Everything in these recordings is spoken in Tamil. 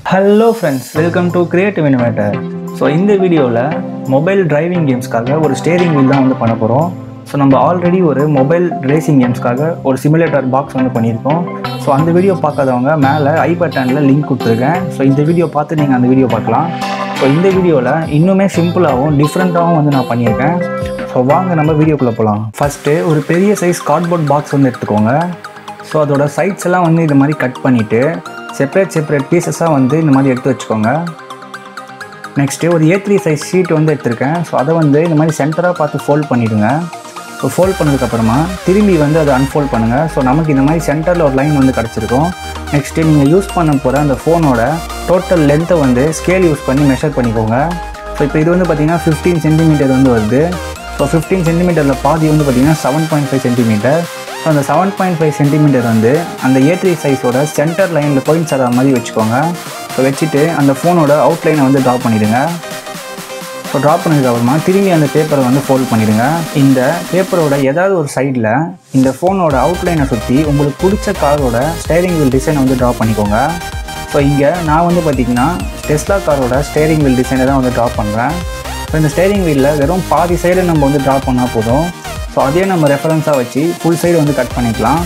hello friends welcome to creative innovator so இந்த வீடியோவில் மொபைல் டிரைவிங் கேம்ஸ்க்காக ஒரு ஸ்டேரிங் வீல் தான் வந்து பண்ண போகிறோம் ஸோ நம்ம ஆல்ரெடி ஒரு மொபைல் ரேசிங் கேம்ஸ்க்காக ஒரு சிமுலேட்டர் பாக்ஸ் வந்து பண்ணியிருக்கோம் ஸோ அந்த வீடியோ பார்க்காதவங்க மேலே ஐ பட்டனில் லிங்க் கொடுத்துருக்கேன் ஸோ இந்த வீடியோ பார்த்து நீங்கள் அந்த வீடியோ பார்க்கலாம் ஸோ இந்த வீடியோவில் இன்னுமே சிம்பிளாகவும் டிஃப்ரெண்ட்டாகவும் வந்து நான் பண்ணியிருக்கேன் ஸோ வாங்க நம்ம வீடியோக்குள்ளே போகலாம் ஃபஸ்ட்டு ஒரு பெரிய சைஸ் கார்ட்போர்ட் பாக்ஸ் வந்து எடுத்துக்கோங்க ஸோ அதோட சைட்ஸ் எல்லாம் வந்து இது மாதிரி கட் பண்ணிவிட்டு செப்பரேட் செப்பரேட் பீசஸாக வந்து இந்த மாதிரி எடுத்து வச்சுக்கோங்க நெக்ஸ்ட்டு ஒரு ஏ த்ரீ சைஸ் ஷீட் வந்து எடுத்திருக்கேன் ஸோ அதை வந்து இந்த மாதிரி சென்டராக பார்த்து ஃபோல்ட் பண்ணிவிடுங்க ஸோ ஃபோல்ட் பண்ணதுக்கப்புறமா திரும்பி வந்து அதை அன்ஃபோல்ட் பண்ணுங்கள் ஸோ நமக்கு இந்த மாதிரி சென்டரில் ஒரு லைன் வந்து கிடச்சிருக்கும் நெக்ஸ்ட்டு நீங்கள் யூஸ் பண்ண போகிற அந்த ஃபோனோட டோட்டல் லென்த்தை வந்து ஸ்கேல் யூஸ் பண்ணி மெஷர் பண்ணிக்கோங்க ஸோ இப்போ இது வந்து பார்த்தீங்கன்னா ஃபிஃப்டீன் சென்டிமீட்டர் வந்து வருது ஸோ ஃபிஃப்டீன் சென்டிமீட்டரில் பாதி வந்து பார்த்தீங்கன்னா seven point five centimetre so அந்த செவன் பாயிண்ட் ஃபைவ் சென்டிமீட்டர் வந்து அந்த ஏ த்ரீ சைஸோட சென்டர் லைனில் பாயிண்ட்ஸ் ஆகிற மாதிரி வச்சுக்கோங்க ஸோ வச்சுட்டு அந்த ஃபோனோட அவுட்லைனை வந்து ட்ரா பண்ணிவிடுங்க ஸோ ட்ரா பண்ணதுக்கப்புறமா திரும்பி அந்த பேப்பரை வந்து ஃபோல்ட் பண்ணிடுங்க இந்த பேப்பரோட ஏதாவது ஒரு சைடில் இந்த ஃபோனோட அவுட்லைனை சுற்றி உங்களுக்கு பிடிச்ச காரோட ஸ்டேரிங் வீல் டிசைனை வந்து ட்ரா பண்ணிக்கோங்க ஸோ இங்கே நான் வந்து பார்த்திங்கன்னா டெஸ்லா காரோட ஸ்டேரிங் வீல் டிசைனை தான் வந்து ட்ரா பண்ணுறேன் ஸோ இந்த ஸ்டேரிங் வீலில் வெறும் பாதி சைடு நம்ம வந்து ட்ரா பண்ணால் போதும் ஸோ அதே நம்ம ரெஃபரன்ஸாக வச்சு ஃபுல் சைடு வந்து கட் பண்ணிக்கலாம்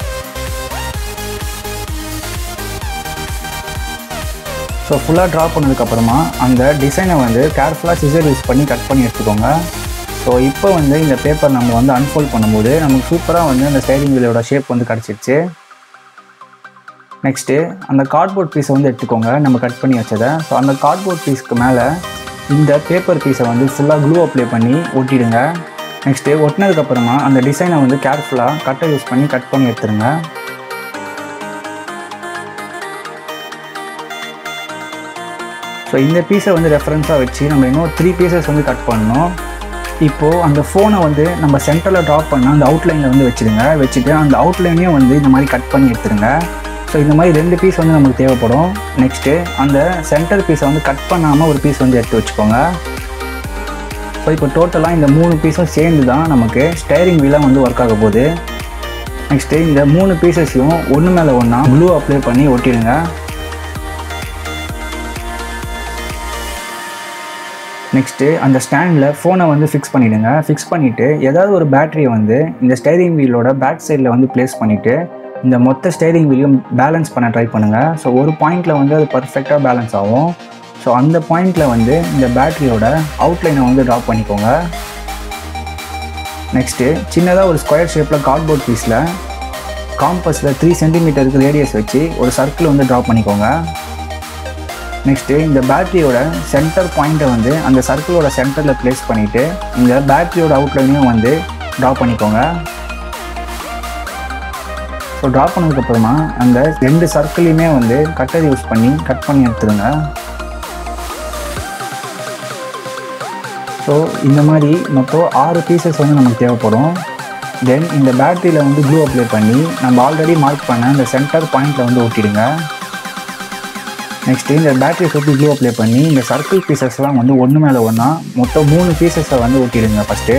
ஸோ ஃபுல்லாக ட்ரா பண்ணதுக்கப்புறமா அந்த டிசைனை வந்து கேர்ஃபுல்லாக சிசர் யூஸ் பண்ணி கட் பண்ணி எடுத்துக்கோங்க ஸோ இப்போ வந்து இந்த பேப்பர் நம்ம வந்து அன்ஃபோல்ட் பண்ணும்போது நமக்கு சூப்பராக வந்து அந்த ஸ்டைரிங் வீலோட ஷேப் வந்து கிடச்சிருச்சு நெக்ஸ்ட்டு அந்த கார்ட்போர்ட் பீஸை வந்து எடுத்துக்கோங்க நம்ம கட் பண்ணி வச்சதை ஸோ அந்த கார்ட்போர்ட் பீஸ்க்கு மேலே இந்த பேப்பர் பீஸை வந்து ஃபுல்லாக க்ளூ அப்ளை பண்ணி ஒட்டிடுங்க நெக்ஸ்ட்டு ஒட்டினதுக்கப்புறமா அந்த டிசைனை வந்து கேர்ஃபுல்லாக கட்டை யூஸ் பண்ணி கட் பண்ணி எடுத்துருங்க ஸோ இந்த பீஸை வந்து ரெஃபரன்ஸாக வச்சு நம்ம இன்னும் த்ரீ பீசஸ் வந்து கட் பண்ணணும் இப்போது அந்த ஃபோனை வந்து நம்ம சென்டரில் ட்ராப் பண்ண அந்த அவுட்லைனில் வந்து வச்சுருங்க வச்சுட்டு அந்த அவுட்லைனையும் வந்து இந்த மாதிரி கட் பண்ணி எடுத்துருங்க ஸோ இந்த மாதிரி ரெண்டு பீஸ் வந்து நமக்கு தேவைப்படும் நெக்ஸ்ட்டு அந்த சென்டர் பீஸை வந்து கட் பண்ணாமல் ஒரு பீஸ் வந்து எடுத்து வச்சுக்கோங்க ஸோ இப்போ டோட்டலாக இந்த மூணு பீஸும் சேர்ந்து தான் நமக்கு ஸ்டேரிங் வீலாக வந்து ஒர்க் ஆக போகுது நெக்ஸ்ட்டு இந்த மூணு பீசஸையும் ஒன்று மேலே ஒன்றா ப்ளூ அப்ளை பண்ணி ஒட்டிடுங்க நெக்ஸ்ட்டு அந்த ஸ்டாண்டில் ஃபோனை வந்து ஃபிக்ஸ் பண்ணிவிடுங்க ஃபிக்ஸ் பண்ணிவிட்டு ஏதாவது ஒரு பேட்டரியை வந்து இந்த ஸ்டேரிங் வீலோட பேக் சைடில் வந்து ப்ளேஸ் பண்ணிவிட்டு இந்த மொத்த ஸ்டேரிங் வீலையும் பேலன்ஸ் பண்ண ட்ரை பண்ணுங்கள் ஸோ ஒரு பாயிண்டில் வந்து அது பர்ஃபெக்டாக பேலன்ஸ் ஆகும் ஸோ அந்த பாயிண்டில் வந்து இந்த பேட்டரியோட அவுட்லைனை வந்து ட்ராப் பண்ணிக்கோங்க நெக்ஸ்ட்டு சின்னதாக ஒரு ஸ்கொயர் ஷேப்பில் கார்ட்போர்ட் பீஸில் காம்பஸில் த்ரீ சென்டிமீட்டருக்கு ரேடியஸ் வச்சு ஒரு சர்க்கிள் வந்து ட்ரா பண்ணிக்கோங்க நெக்ஸ்ட்டு இந்த பேட்டரியோட சென்டர் பாயிண்ட்டை வந்து அந்த சர்க்கிளோட சென்டரில் ப்ளேஸ் பண்ணிவிட்டு இந்த பேட்டரியோட அவுட்லைனையும் வந்து ட்ரா பண்ணிக்கோங்க ஸோ ட்ரா பண்ணதுக்கப்புறமா அந்த ரெண்டு சர்க்கிளையுமே வந்து கட்டர் யூஸ் பண்ணி கட் பண்ணி எடுத்துருங்க ஸோ இந்த மாதிரி மொத்தம் ஆறு பீசஸ் வந்து நமக்கு தேவைப்படும் தென் இந்த பேட்டரியில் வந்து க்ளூ அப்ளை பண்ணி நம்ம ஆல்ரெடி மார்க் பண்ண இந்த சென்டர் பாயிண்டில் வந்து ஒட்டிடுங்க நெக்ஸ்ட்டு இந்த பேட்டரி சுற்றி க்ளூ அப்ளை பண்ணி இந்த சர்க்கிள் பீசஸ்லாம் வந்து ஒன்று மேலே ஒன்றா மொத்தம் மூணு பீசஸை வந்து ஒட்டிடுங்க ஃபஸ்ட்டு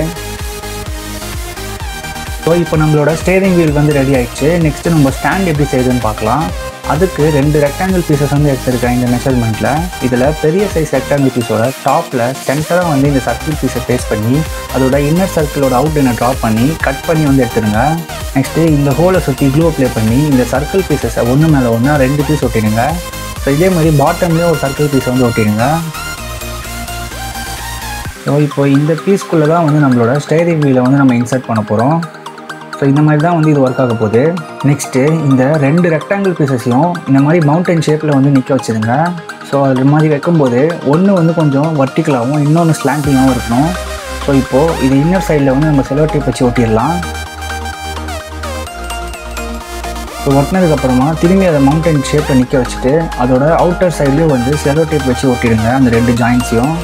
ஸோ இப்போ நம்மளோட ஸ்டேரிங் வீல் வந்து ரெடி ஆயிடுச்சு நெக்ஸ்ட்டு நம்ம ஸ்டாண்ட் எப்படி செய்யுதுன்னு பார்க்கலாம் அதுக்கு ரெண்டு ரெக்டாங்கிள் பீசஸ் வந்து எடுத்திருக்கேன் இந்த மெஷர்மெண்ட்டில் இதில் பெரிய சைஸ் ரெக்டாங்கிள் பீஸோட டாப்பில் சென்டராக வந்து இந்த சர்க்கிள் பீஸை பேஸ் பண்ணி அதோட இன்னர் சர்க்கிளோட அவுட்லைனை ட்ரா பண்ணி கட் பண்ணி வந்து எடுத்துருங்க நெக்ஸ்ட்டு இந்த ஹோலை சுற்றி க்ளூ அப்ளை பண்ணி இந்த சர்க்கிள் பீசஸை ஒன்று மேலே ஒன்றா ரெண்டு பீஸ் ஒட்டிடுங்க ஸோ இதே மாதிரி பாட்டம்லேயும் ஒரு சர்க்கிள் பீஸ் வந்து ஒட்டிடுங்க ஸோ இப்போ இந்த பீஸ்க்குள்ளே தான் வந்து நம்மளோட ஸ்டேரிங் வீலை வந்து நம்ம இன்சர்ட் பண்ண போகிறோம் ஸோ இந்த மாதிரி தான் வந்து இது ஒர்க் ஆக போகுது நெக்ஸ்ட்டு இந்த ரெண்டு ரெக்டாங்கிள் பீசஸையும் இந்த மாதிரி மவுண்டன் ஷேப்பில் வந்து நிற்க வச்சுருங்க ஸோ அது மாதிரி வைக்கும்போது ஒன்று வந்து கொஞ்சம் வர்டிக்கலாகவும் இன்னொன்று ஸ்லாண்டிங்காகவும் இருக்கணும் ஸோ இப்போது இது இன்னர் சைடில் வந்து நம்ம செலோ டேப் வச்சு ஒட்டிடலாம் ஸோ ஒட்டினதுக்கப்புறமா திரும்பி அதை மவுண்டன் ஷேப்பில் நிற்க வச்சுட்டு அதோட அவுட்டர் சைட்லேயும் வந்து செலோ டேப் வச்சு ஒட்டிடுங்க அந்த ரெண்டு ஜாயின்ஸையும்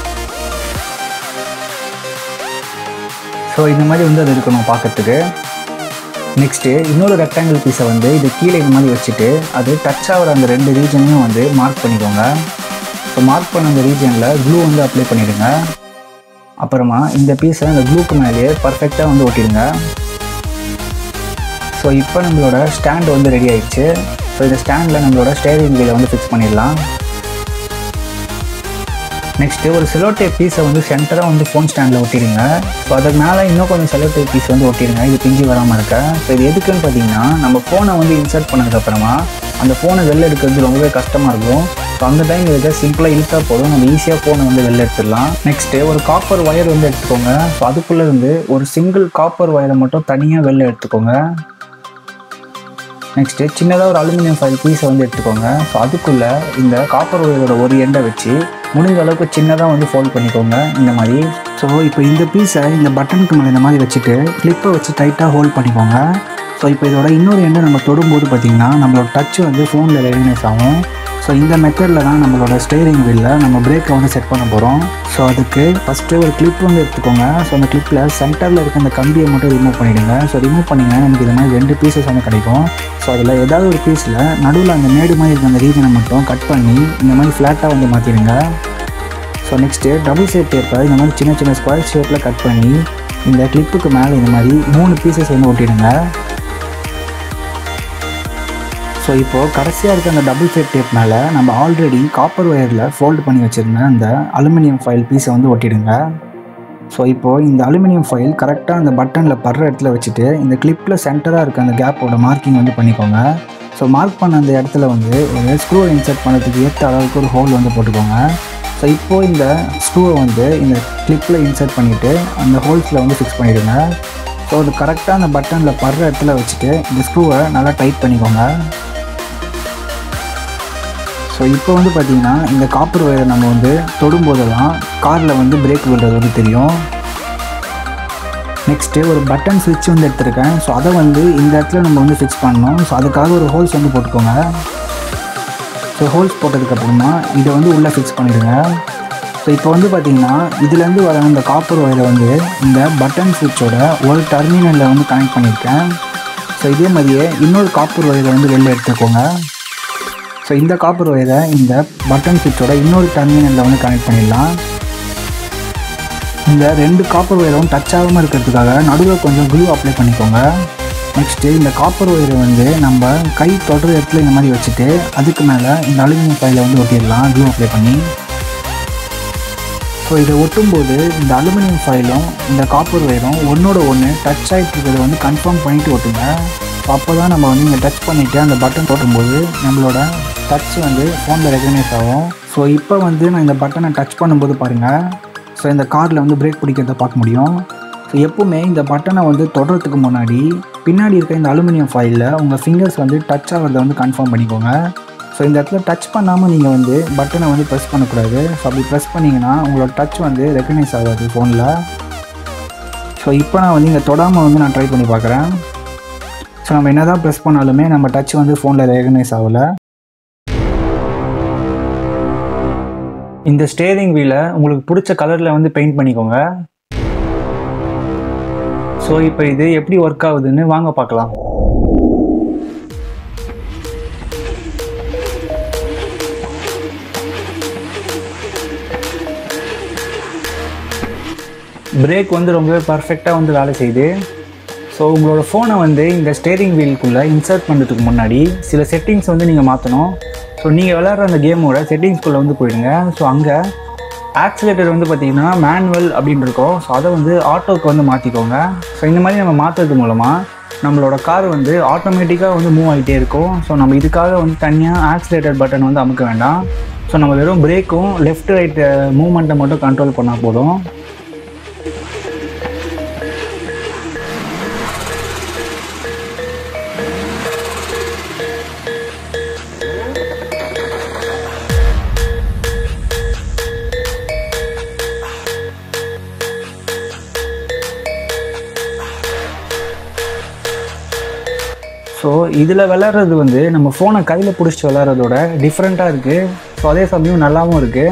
ஸோ இந்த மாதிரி வந்து அது இருக்கணும் பார்க்கறதுக்கு நெக்ஸ்ட்டு இன்னொரு ரெக்டாங்கிள் பீஸை வந்து இது கீழே இந்த மாதிரி வச்சுட்டு அது டச் ஆகிற அந்த ரெண்டு ரீஜனையும் வந்து மார்க் பண்ணிக்கோங்க ஸோ மார்க் பண்ண அந்த ரீஜனில் க்ளூ வந்து அப்ளை பண்ணிவிடுங்க அப்புறமா இந்த பீஸை அந்த க்ளூக்கு மேலேயே பர்ஃபெக்டாக வந்து ஒட்டிடுங்க ஸோ இப்போ நம்மளோட ஸ்டாண்ட் வந்து ரெடி ஆயிடுச்சு ஸோ இந்த ஸ்டாண்டில் நம்மளோட ஸ்டேரிங் வீலை வந்து ஃபிக்ஸ் பண்ணிடலாம் நெக்ஸ்ட்டு ஒரு செலோடேப் பீஸை வந்து சென்டராக வந்து ஃபோன் ஸ்டாண்டில் ஒட்டிடுங்க ஸோ அதுக்கு மேலே இன்னும் கொஞ்சம் செலோடேப் பீஸ் வந்து ஒட்டிடுங்க இது பிஞ்சி வராமல் இருக்க ஸோ இது எதுக்குன்னு பார்த்தீங்கன்னா நம்ம ஃபோனை வந்து இன்சர்ட் பண்ணதுக்கப்புறமா அந்த ஃபோனை வெளில எடுக்கிறது ரொம்பவே கஷ்டமாக இருக்கும் ஸோ அந்த டைம் இதை சிம்பிளாக இழுத்தா போதும் நம்ம ஈஸியாக ஃபோனை வந்து வெளில எடுத்துடலாம் நெக்ஸ்ட்டு ஒரு காப்பர் ஒயர் வந்து எடுத்துக்கோங்க ஸோ அதுக்குள்ளே இருந்து ஒரு சிங்கிள் காப்பர் ஒயரை மட்டும் தனியாக வெளில எடுத்துக்கோங்க நெக்ஸ்ட்டு சின்னதாக ஒரு அலுமினியம் ஃபைல் பீஸை வந்து எடுத்துக்கோங்க ஸோ அதுக்குள்ளே இந்த காப்பர் ஒயரோட ஒரு எண்டை வச்சு முடிஞ்ச அளவுக்கு சின்னதாக வந்து ஃபோல்ட் பண்ணிக்கோங்க இந்த மாதிரி ஸோ இப்போ இந்த பீஸை இந்த பட்டனுக்கு மேலே இந்த மாதிரி வச்சுட்டு கிளிப்பை வச்சு டைட்டாக ஹோல்ட் பண்ணிக்கோங்க ஸோ இப்போ இதோட இன்னொரு எண்டை நம்ம தொடும்போது பார்த்திங்கன்னா நம்மளோட டச் வந்து ஃபோனில் ரெகனைஸ் ஆகும் ஸோ இந்த மெத்தடில் தான் நம்மளோட ஸ்டேரிங் வீலில் நம்ம பிரேக்கை வந்து செட் பண்ண போகிறோம் ஸோ அதுக்கு ஃபஸ்ட்டு ஒரு கிளிப் வந்து எடுத்துக்கோங்க ஸோ அந்த கிளிப்பில் சென்டரில் இருக்க அந்த கம்பியை மட்டும் ரிமூவ் பண்ணிவிடுங்க ஸோ ரிமூவ் பண்ணிங்கன்னா நமக்கு இது மாதிரி ரெண்டு பீசஸ் வந்து கிடைக்கும் ஸோ அதில் ஏதாவது ஒரு பீஸில் நடுவில் அந்த மேடு மாதிரி இருக்க அந்த ரீஜனை மட்டும் கட் பண்ணி இந்த மாதிரி ஃப்ளாட்டாக வந்து மாற்றிடுங்க ஸோ நெக்ஸ்ட்டு டபுள் ஷேப் டேப்பை இந்த மாதிரி சின்ன சின்ன ஸ்கொயர் ஷேப்பில் கட் பண்ணி இந்த கிளிப்புக்கு மேலே இந்த மாதிரி மூணு பீசஸ் வந்து ஒட்டிடுங்க ஸோ இப்போது கடைசியாக இருக்க அந்த டபுள் ஃபேட் டேப் மேலே நம்ம ஆல்ரெடி காப்பர் ஒயரில் ஃபோல்டு பண்ணி வச்சுருந்த அந்த அலுமினியம் ஃபைல் பீஸை வந்து ஒட்டிடுங்க ஸோ இப்போது இந்த அலுமினியம் ஃபைல் கரெக்டாக அந்த பட்டனில் படுற இடத்துல வச்சுட்டு இந்த கிளிப்பில் சென்டராக இருக்க அந்த கேப்போட மார்க்கிங் வந்து பண்ணிக்கோங்க ஸோ மார்க் பண்ண அந்த இடத்துல வந்து ஒரு ஸ்க்ரூ இன்சர்ட் பண்ணுறதுக்கு ஏற்ற அளவுக்கு ஒரு ஹோல் வந்து போட்டுக்கோங்க ஸோ இப்போது இந்த ஸ்க்ரூவை வந்து இந்த கிளிப்பில் இன்சர்ட் பண்ணிவிட்டு அந்த ஹோல்ஸில் வந்து ஃபிக்ஸ் பண்ணிவிடுங்க ஸோ அது கரெக்டாக அந்த பட்டனில் படுற இடத்துல வச்சுட்டு இந்த ஸ்க்ரூவை நல்லா டைட் பண்ணிக்கோங்க ஸோ இப்போ வந்து பார்த்திங்கன்னா இந்த காப்பர் ஒயரை நம்ம வந்து தொடும்போதெல்லாம் காரில் வந்து பிரேக் விடுறது வந்து தெரியும் நெக்ஸ்ட்டு ஒரு பட்டன் ஸ்விட்ச் வந்து எடுத்திருக்கேன் ஸோ அதை வந்து இந்த இடத்துல நம்ம வந்து ஃபிக்ஸ் பண்ணணும் ஸோ அதுக்காக ஒரு ஹோல்ஸ் வந்து போட்டுக்கோங்க ஸோ ஹோல்ஸ் போட்டதுக்கப்புறமா இதை வந்து உள்ளே ஃபிக்ஸ் பண்ணிவிடுங்க ஸோ இப்போ வந்து பார்த்திங்கன்னா இதுலேருந்து வர இந்த காப்பர் ஒயரை வந்து இந்த பட்டன் ஸ்விட்சோட ஒரு டர்மினலில் வந்து கனெக்ட் பண்ணியிருக்கேன் ஸோ இதே மாதிரியே இன்னொரு காப்பர் ஒயரை வந்து வெளில எடுத்துக்கோங்க ஸோ இந்த காப்பர் ஒயரை இந்த பட்டன் சுவிட்சோட இன்னொரு டர்மினலில் வந்து கனெக்ட் பண்ணிடலாம் இந்த ரெண்டு காப்பர் ஒயரும் டச் ஆகாமல் இருக்கிறதுக்காக நடுவில் கொஞ்சம் க்ளூ அப்ளை பண்ணிக்கோங்க நெக்ஸ்ட்டு இந்த காப்பர் ஒயரை வந்து நம்ம கை தொடர் இடத்துல இந்த மாதிரி வச்சுட்டு அதுக்கு மேலே இந்த அலுமினியம் ஃபைலை வந்து ஒட்டிடலாம் க்ளூ அப்ளை பண்ணி ஸோ இதை ஒட்டும்போது இந்த அலுமினியம் ஃபைலும் இந்த காப்பர் ஒயரும் ஒன்றோட ஒன்று டச் ஆகிட்டு இருக்கிறத வந்து கன்ஃபார்ம் பண்ணிவிட்டு ஒட்டுங்க ஸோ அப்போ தான் நம்ம வந்து இங்கே டச் பண்ணிவிட்டு அந்த பட்டன் போட்டும்போது நம்மளோட டச் வந்து ஃபோனில் ரெகனைஸ் ஆகும் ஸோ இப்போ வந்து நான் இந்த பட்டனை டச் பண்ணும்போது பாருங்கள் ஸோ இந்த காரில் வந்து பிரேக் பிடிக்கிறத பார்க்க முடியும் ஸோ எப்போவுமே இந்த பட்டனை வந்து தொடுறதுக்கு முன்னாடி பின்னாடி இருக்க இந்த அலுமினியம் ஃபைலில் உங்கள் ஃபிங்கர்ஸ் வந்து டச் ஆகிறத வந்து கன்ஃபார்ம் பண்ணிக்கோங்க ஸோ இந்த இடத்துல டச் பண்ணாமல் நீங்கள் வந்து பட்டனை வந்து ப்ரெஸ் பண்ணக்கூடாது ஸோ அப்படி ப்ரெஸ் பண்ணிங்கன்னா உங்களோட டச் வந்து ரெக்கக்னைஸ் ஆகாது ஃபோனில் ஸோ இப்போ நான் வந்து இங்கே தொடாமல் வந்து நான் ட்ரை பண்ணி பார்க்குறேன் ஸோ நம்ம என்ன தான் ப்ரெஸ் பண்ணாலுமே நம்ம டச் வந்து ஃபோனில் ரெகக்னைஸ் ஆகலை இந்த ஸ்டேரிங் வீலை உங்களுக்கு பிடிச்ச கலரில் வந்து பெயிண்ட் பண்ணிக்கோங்க ஸோ இப்போ இது எப்படி ஒர்க் ஆகுதுன்னு வாங்க பார்க்கலாம் பிரேக் வந்து ரொம்பவே பர்ஃபெக்டாக வந்து வேலை செய்யுது ஸோ உங்களோட ஃபோனை வந்து இந்த ஸ்டேரிங் வீலுக்குள்ளே இன்சர்ட் பண்ணுறதுக்கு முன்னாடி சில செட்டிங்ஸ் வந்து நீங்கள் மாற்றணும் ஸோ நீங்கள் விளையாடுற அந்த கேமோட செட்டிங்ஸ்குள்ளே வந்து போயிடுங்க ஸோ அங்கே ஆக்சிலேட்டர் வந்து பார்த்தீங்கன்னா மேனுவல் அப்படின்னு இருக்கும் ஸோ அதை வந்து ஆட்டோக்கு வந்து மாற்றிக்கோங்க ஸோ இந்த மாதிரி நம்ம மாற்றுறது மூலமாக நம்மளோட கார் வந்து ஆட்டோமேட்டிக்காக வந்து மூவ் ஆகிட்டே இருக்கும் ஸோ நம்ம இதுக்காக வந்து தனியாக ஆக்சிலேட்டர் பட்டன் வந்து அமுக்க வேண்டாம் ஸோ நம்ம வெறும் பிரேக்கும் லெஃப்ட் ரைட் மூவ்மெண்ட்டை மட்டும் கண்ட்ரோல் பண்ணால் போதும் ஸோ இதில் விளாட்றது வந்து நம்ம ஃபோனை கையில் பிடிச்சிட்டு விளாட்றதோட டிஃப்ரெண்ட்டாக இருக்குது ஸோ அதே சமயம் நல்லாவும் இருக்குது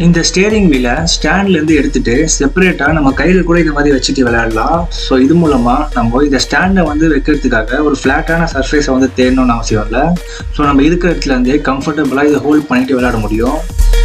இந்த ஸ்டேரிங் வீலை ஸ்டாண்ட்லேருந்து எடுத்துட்டு செப்பரேட்டாக நம்ம கையில் கூட இந்த மாதிரி வச்சுட்டு விளையாடலாம் ஸோ இது மூலமாக நம்ம இந்த ஸ்டாண்டை வந்து வைக்கிறதுக்காக ஒரு ஃப்ளாட்டான சர்ஃபேஸை வந்து தேடணும்னு அவசியம் இல்லை ஸோ நம்ம இருக்கிற இடத்துல இருந்தே கம்ஃபர்டபுளாக இதை ஹோல்ட் பண்ணிட்டு விளையாட முடியும்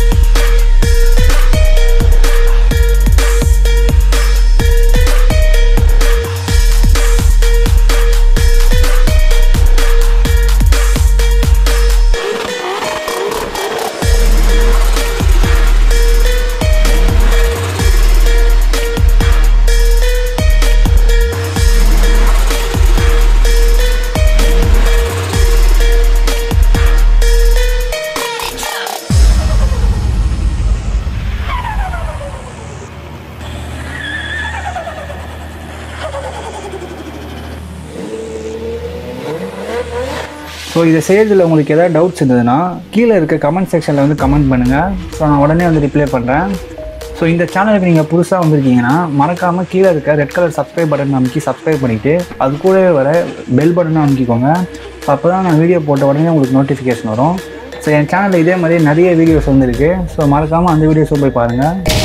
ஸோ இதை செய்யறதுல உங்களுக்கு ஏதாவது டவுட்ஸ் இருந்ததுன்னா கீழே இருக்க கமெண்ட் செக்ஷனில் வந்து கமெண்ட் பண்ணுங்கள் ஸோ நான் உடனே வந்து ரிப்ளை பண்ணுறேன் ஸோ இந்த சேனலுக்கு நீங்கள் புதுசாக வந்திருக்கீங்கன்னா மறக்காமல் கீழே இருக்க ரெட் கலர் சப்ஸ்கிரைப் பட்டன் அமைக்கி சப்ஸ்கிரைப் பண்ணிவிட்டு அது கூடவே வர பெல் பட்டனும் அமைக்கிக்கோங்க ஸோ அப்போ தான் நான் வீடியோ போட்ட உடனே உங்களுக்கு நோட்டிஃபிகேஷன் வரும் ஸோ என் சேனலில் இதே மாதிரி நிறைய வீடியோஸ் வந்துருக்கு ஸோ மறக்காமல் அந்த வீடியோஸும் போய் பாருங்கள்